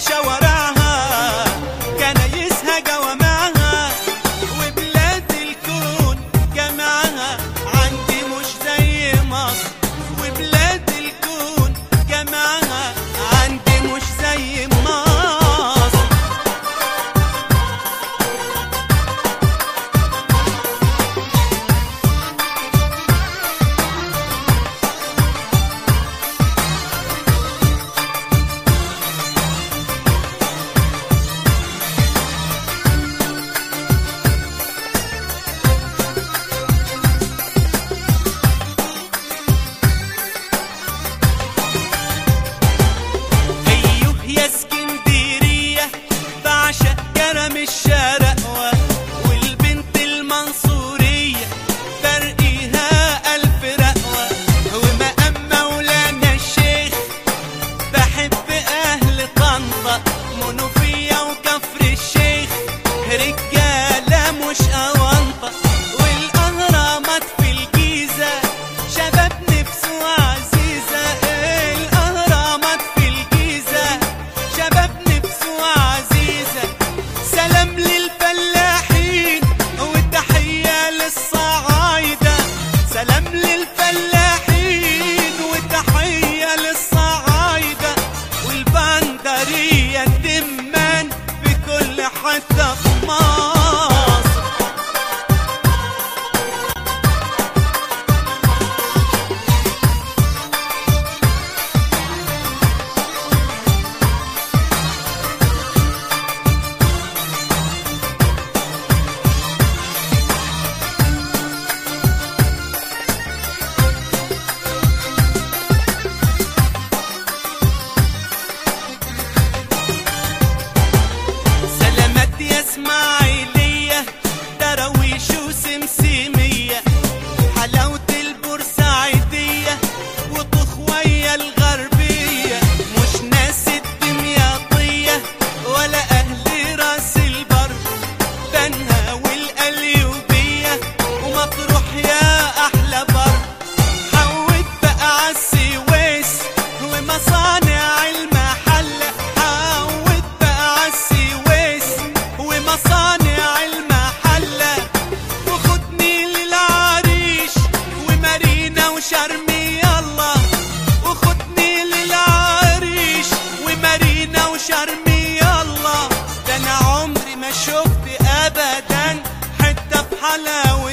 شوارعها كنايسها جوامعها وبلاد الكون جمعها عندي مش زي مصر وبلاد الكون جمعها عندي مش زي مصر ايوه يا اسكندرية بعشق كرم الشرقوة والبنت المنصورية فرقيها ألف رقوة ومقام مولانا الشيخ بحب أهل طنطا منوفية وكفر الشيخ رجالة مش أونطة والأهرامات في الجيزة شباب نفسه عزيزة الأهرامات في الجيزة شباب نفسه عزيزة سلام للفلاحين والتحية للصعايدة سلام للفلاحين والتحية للصعايدة والبندرية الدمان في كل حتة في مصر سلامات يا اسماعيلية دراويش وسمسمية حلاوة البورسعيدية وطخوية الغربية مش ناس الدمياطية ولا أهل راس البر بنها والقليوبية ومطروح يا أحلى بر حوت بقى عالسويس ومصانع المحلة حوت بقى عالسويس ومصانع المحلة وخدني للعريش ومارينا وشرمي يلا وخدني للعريش ومارينا وشرمي يلا ده انا عمري ما شفت ابدا حتة في حلاوة